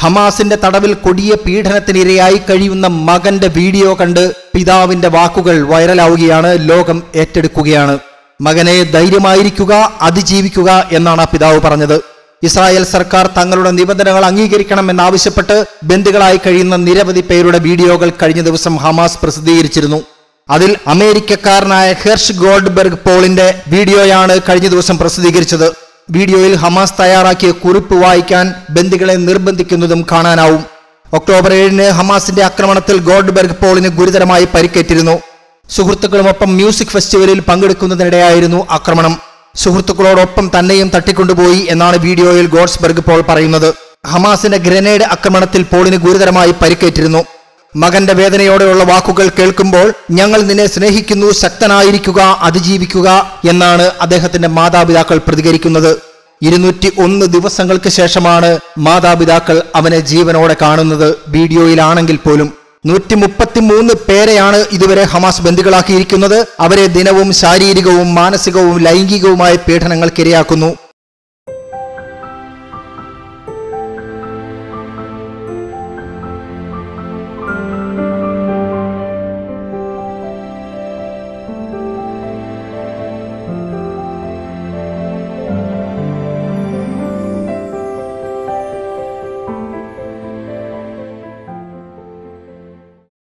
ഹമാസിന്റെ തടവിൽ കൊടിയ പീഡനത്തിനിരയായി കഴിയുന്ന മകന്റെ വീഡിയോ കണ്ട് പിതാവിന്റെ വാക്കുകൾ വൈറലാവുകയാണ് ലോകം ഏറ്റെടുക്കുകയാണ് മകനെ ധൈര്യമായിരിക്കുക അതിജീവിക്കുക എന്നാണ് ആ പിതാവ് പറഞ്ഞത് ഇസ്രായേൽ സർക്കാർ തങ്ങളുടെ നിബന്ധനകൾ അംഗീകരിക്കണമെന്നാവശ്യപ്പെട്ട് ബന്ദികളായി കഴിയുന്ന നിരവധി പേരുടെ വീഡിയോകൾ കഴിഞ്ഞ ദിവസം ഹമാസ് പ്രസിദ്ധീകരിച്ചിരുന്നു അതിൽ അമേരിക്കക്കാരനായ ഹെർഷ് ഗോൾഡ്ബെർഗ് പോളിന്റെ വീഡിയോയാണ് കഴിഞ്ഞ ദിവസം പ്രസിദ്ധീകരിച്ചത് വീഡിയോയിൽ ഹമാസ് തയ്യാറാക്കിയ കുറിപ്പ് വായിക്കാൻ ബന്ദികളെ നിർബന്ധിക്കുന്നതും കാണാനാവും ഒക്ടോബർ ഏഴിന് ഹമാസിന്റെ ആക്രമണത്തിൽ ഗോൾഡ്ബെർഗ് പോളിന് ഗുരുതരമായി പരിക്കേറ്റിരുന്നു സുഹൃത്തുക്കളുമൊപ്പം മ്യൂസിക് ഫെസ്റ്റിവലിൽ പങ്കെടുക്കുന്നതിനിടെയായിരുന്നു ആക്രമണം സുഹൃത്തുക്കളോടൊപ്പം തന്നെയും തട്ടിക്കൊണ്ടുപോയി എന്നാണ് വീഡിയോയിൽ ഗോഡ്സ്ബർഗ് പോൾ പറയുന്നത് ഹമാസിന്റെ ഗ്രനേഡ് ആക്രമണത്തിൽ പോളിന് ഗുരുതരമായി പരിക്കേറ്റിരുന്നു മകന്റെ വേദനയോടെയുള്ള വാക്കുകൾ കേൾക്കുമ്പോൾ ഞങ്ങൾ നിന്നെ സ്നേഹിക്കുന്നു ശക്തനായിരിക്കുക അതിജീവിക്കുക എന്നാണ് അദ്ദേഹത്തിന്റെ മാതാപിതാക്കൾ പ്രതികരിക്കുന്നത് ഇരുന്നൂറ്റി ഒന്ന് ദിവസങ്ങൾക്ക് ശേഷമാണ് മാതാപിതാക്കൾ അവനെ ജീവനോടെ കാണുന്നത് വീഡിയോയിലാണെങ്കിൽ പോലും നൂറ്റി മുപ്പത്തിമൂന്ന് പേരെയാണ് ഇതുവരെ ഹമാസ് ബന്ദികളാക്കിയിരിക്കുന്നത് അവരെ ദിനവും ശാരീരികവും മാനസികവും ലൈംഗികവുമായ പീഡനങ്ങൾക്കിരയാക്കുന്നു